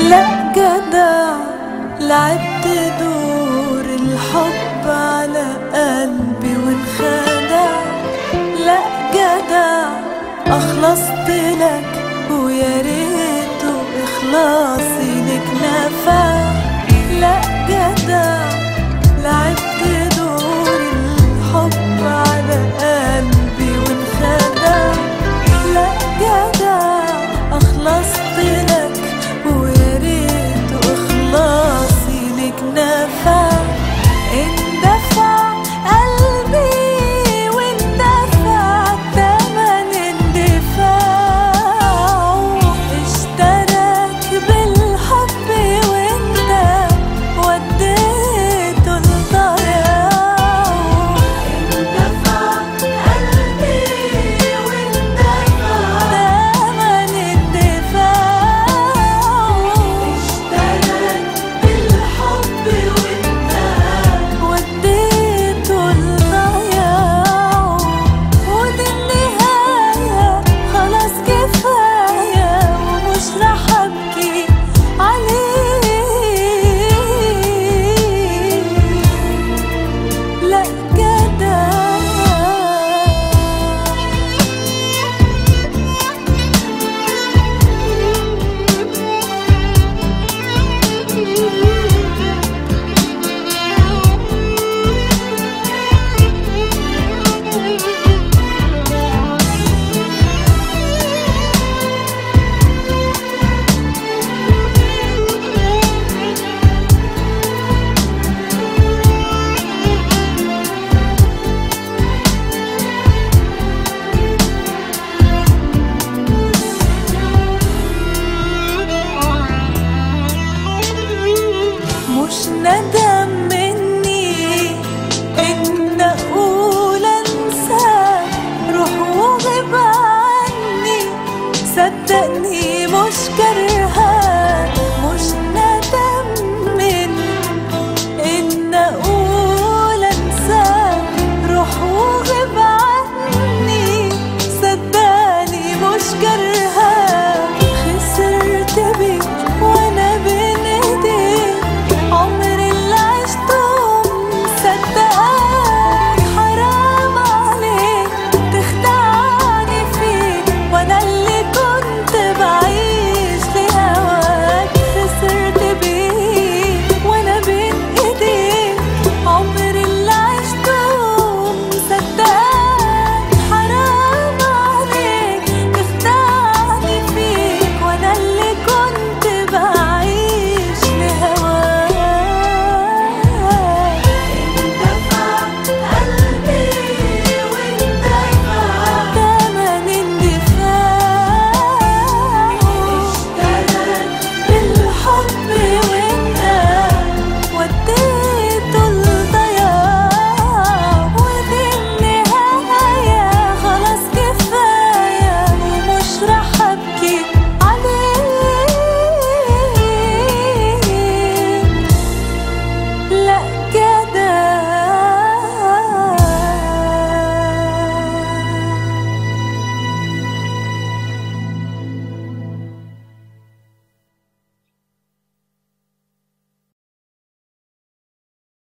لا جدع لعبت دور الحب على قلبي وانخدع لا جدع اخلصت لك ويا ريته اخلاصي لك نفع لا جدع لعبت دور الحب على قلبي وانخدع لا جدع اخلصت لك ويا ريت اخلاصي لك نفع اندفع قلبي واندفع تمن اندفاع اشتراك بالحب وانت وديته الضياع اندفع قلبي واندفع تمن اندفاع اشتراك بالحب وانت وديته الضياع ودي النهاية خلاص كفاية ومش رح أبكي عليه لا جدع مش ندم مني ان اقول انساك روح وغيب عني صدقني مش كرهاك